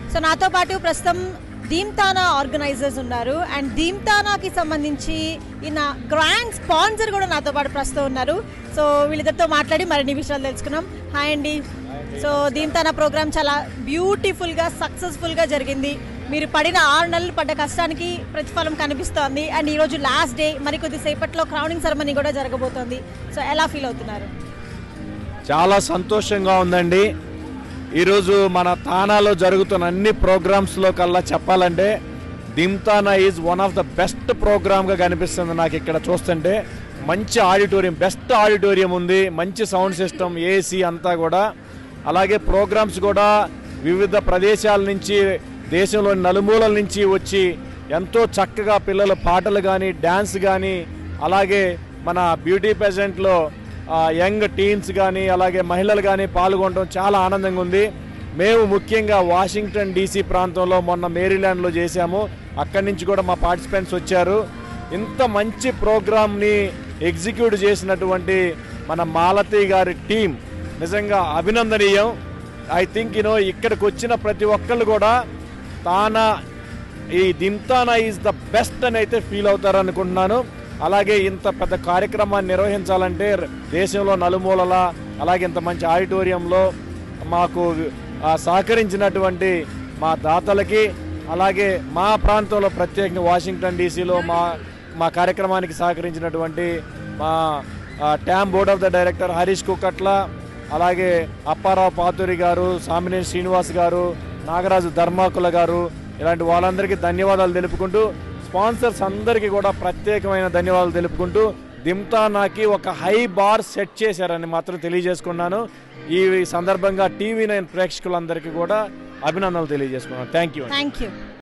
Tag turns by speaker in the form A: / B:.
A: so నాతో పాటు ప్రస్తుతం దీమ్తానా ఆర్గనైజర్స్ ఉన్నారు అండ్ దీమ్తానాకి సంబంధించి ఈయన గ్రాండ్ స్పాన్సర్ కూడా నాతో పాటు ప్రస్తుతం ఉన్నారు సో వీళ్ళిద్దరితో మాట్లాడి మరిన్ని విషయాలు తెలుసుకున్నాం హాయ్ అండి సో దీమ్తానా ప్రోగ్రామ్ చాలా బ్యూటిఫుల్గా సక్సెస్ఫుల్గా జరిగింది మీరు పడిన ఆరు నెలలు పడ్డ కష్టానికి ప్రతిఫలం కనిపిస్తోంది అండ్ ఈరోజు లాస్ట్ డే మరి కొద్దిసేపట్లో క్రౌనింగ్ సెరమనీ కూడా జరగబోతోంది సో ఎలా ఫీల్ అవుతున్నారు
B: చాలా సంతోషంగా ఉందండి ఈరోజు మన తానాలో జరుగుతున్న అన్ని ప్రోగ్రామ్స్లో కల్లా చెప్పాలంటే Dhimtana is one of the best ప్రోగ్రామ్గా కనిపిస్తుంది నాకు ఇక్కడ చూస్తుంటే మంచి ఆడిటోరియం బెస్ట్ ఆడిటోరియం ఉంది మంచి సౌండ్ సిస్టమ్ ఏసీ అంతా కూడా అలాగే ప్రోగ్రామ్స్ కూడా వివిధ ప్రదేశాల నుంచి దేశంలోని నలుమూలల నుంచి వచ్చి ఎంతో చక్కగా పిల్లల పాటలు కానీ డ్యాన్స్ కానీ అలాగే మన బ్యూటీ పెజెంట్లో ఆ, యంగ్ టీన్స్ కానీ అలాగే మహిళలు కానీ పాల్గొనడం చాలా ఆనందంగా ఉంది మేము ముఖ్యంగా వాషింగ్టన్ డీసీ ప్రాంతంలో మొన్న మేరీల్యాండ్లో చేశాము అక్కడి నుంచి కూడా మా పార్టిసిపెంట్స్ వచ్చారు ఇంత మంచి ప్రోగ్రామ్ని ఎగ్జిక్యూట్ చేసినటువంటి మన మాలతి గారి టీం నిజంగా అభినందనీయం ఐ థింక్ యూనో ఇక్కడికి వచ్చిన ప్రతి ఒక్కళ్ళు కూడా తానా ఈ దింతానా ఈజ్ ద బెస్ట్ అని అయితే ఫీల్ అవుతారు అనుకుంటున్నాను అలాగే ఇంత పెద్ద కార్యక్రమాన్ని నిర్వహించాలంటే దేశంలో నలుమూలల అలాగే ఇంత మంచి ఆడిటోరియంలో మాకు ఆ, సహకరించినటువంటి మా దాతలకి అలాగే మా ప్రాంతంలో ప్రత్యేకంగా వాషింగ్టన్ డీసీలో మా మా కార్యక్రమానికి సహకరించినటువంటి మా ఆ, ట్యామ్ board of the director Harish Kukkatla అలాగే అప్పారావు పాతూరి గారు సామినేని శ్రీనివాస్ గారు నాగరాజు ధర్మాకుల గారు ఇలాంటి వాళ్ళందరికీ ధన్యవాదాలు తెలుపుకుంటూ స్పాన్సర్స్ అందరికీ కూడా ప్రత్యేకమైన ధన్యవాదాలు తెలుపుకుంటూ దిమ్తానాకి ఒక హై బార్ సెట్ చేశారని మాత్రం తెలియజేసుకున్నాను ఈ సందర్భంగా టీవీ నైన్ ప్రేక్షకులందరికీ కూడా అభినందనలు తెలియజేసుకున్నాను థ్యాంక్ యూ
A: థ్యాంక్ యూ